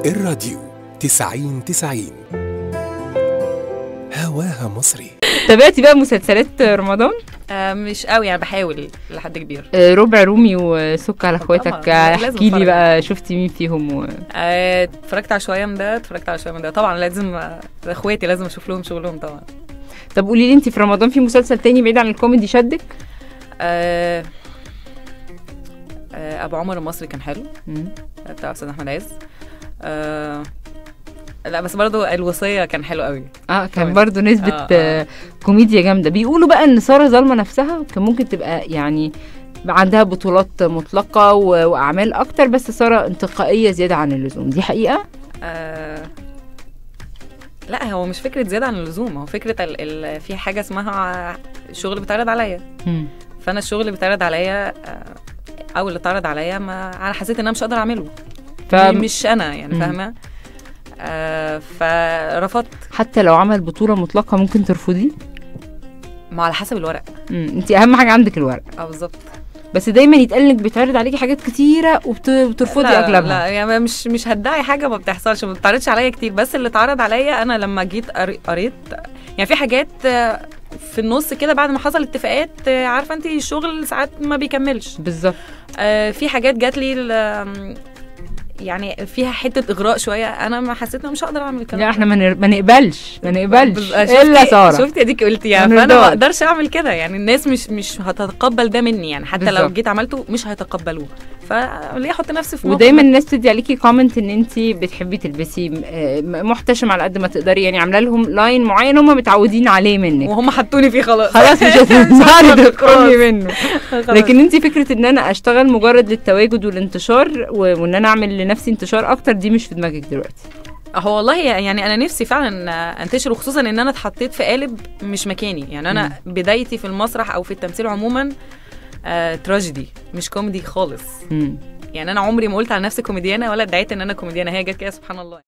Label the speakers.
Speaker 1: الراديو تسعين تسعين هواها مصري
Speaker 2: تابعتي بقى مسلسلات رمضان
Speaker 3: آه مش قوي يعني بحاول لحد كبير
Speaker 2: آه، ربع رومي وسك على
Speaker 3: طبعاً،
Speaker 2: اخواتك
Speaker 3: لازم
Speaker 2: احكي لي
Speaker 3: أتفرج.
Speaker 2: بقى شفتي مين فيهم و...
Speaker 3: آه، اتفرجت على شويه من ده اتفرجت على شويه من ده طبعا لازم آه، اخواتي لازم اشوف لهم شغلهم طبعا
Speaker 2: طب قولي لي انت في رمضان في مسلسل تاني بعيد عن الكوميدي شدك
Speaker 3: آه آه ابو عمر المصري كان حلو
Speaker 2: مم.
Speaker 3: بتاع استاذ احمد عز آه لا بس برضو الوصيه كان حلو قوي
Speaker 2: اه كان
Speaker 3: كوميدي.
Speaker 2: برضو نسبة
Speaker 3: آه،
Speaker 2: آه
Speaker 3: آه.
Speaker 2: كوميديا جامدة بيقولوا بقى ان سارة ظالمة نفسها كان ممكن تبقى يعني عندها بطولات مطلقة و... وأعمال أكتر بس سارة انتقائية زيادة عن اللزوم دي حقيقة؟
Speaker 3: آه لا هو مش فكره زياده عن اللزوم هو فكره ال ال في حاجه اسمها شغل بيتعرض عليا
Speaker 2: مم.
Speaker 3: فانا الشغل اللي بيتعرض عليا آه، او اللي اتعرض عليا ما انا حسيت ان انا مش هقدر اعمله
Speaker 2: ف...
Speaker 3: مش انا يعني
Speaker 2: مم.
Speaker 3: فاهمه آه فرفضت
Speaker 2: حتى لو عمل بطولة مطلقة ممكن ترفضيه؟
Speaker 3: ما على حسب الورق
Speaker 2: مم. انت أهم حاجة عندك الورق
Speaker 3: اه بالظبط
Speaker 2: بس دايما يتقال لك بيتعرض عليكي حاجات كتيرة وبت- وبترفضي
Speaker 3: لا
Speaker 2: أغلبها
Speaker 3: لا يعني مش مش هدعي حاجه ما بتحصلش ما بتعرضش عليا كتير بس اللي اتعرض عليا انا لما جيت قري- قريت يعني في حاجات آه، في النص كده بعد ما حصل اتفاقات آه، عارفه انت الشغل ساعات ما بيكملش
Speaker 2: بالظبط
Speaker 3: آه، في حاجات جات لي ال- يعني فيها حته اغراء شويه انا ما حسيت ان أنا مش هقدر اعمل الكلام
Speaker 2: لا
Speaker 3: ده.
Speaker 2: احنا ما نر- ما نقبلش ما نقبلش
Speaker 3: بز-
Speaker 2: الا
Speaker 3: شفتي-
Speaker 2: ساره
Speaker 3: شفتي اديك قلتيها
Speaker 2: ما
Speaker 3: فانا
Speaker 2: نرضاش.
Speaker 3: ما اقدرش اعمل كده يعني الناس مش مش هتتقبل ده مني يعني حتى لو
Speaker 2: بالظبط.
Speaker 3: جيت عملته مش هيتقبلوه فليه احط نفسي في موقف
Speaker 2: ودايما الناس بتدي عليكي كومنت ان انت بتحبي تلبسي م- آه، محتشم على قد ما تقدري يعني عامله لهم لاين معين هم متعودين عليه منك
Speaker 3: وهم حطوني فيه خلاص
Speaker 2: خلاص مش هتقدري تخرجي منه
Speaker 3: خلاص.
Speaker 2: لكن انت فكره ان انا اشتغل مجرد للتواجد والانتشار و- وان انا اعمل لنفسي انتشار اكتر دي مش في دماغك دلوقتي
Speaker 3: هو والله يعني انا نفسي فعلا انتشر وخصوصا ان انا اتحطيت في قالب مش مكاني يعني انا بدايتي في المسرح او في التمثيل عموما آه تراجيدي مش كوميدي خالص
Speaker 2: مم.
Speaker 3: يعني انا عمري ما قلت على نفسي كوميديانه ولا ادعيت ان انا كوميديانه هي جت كده سبحان الله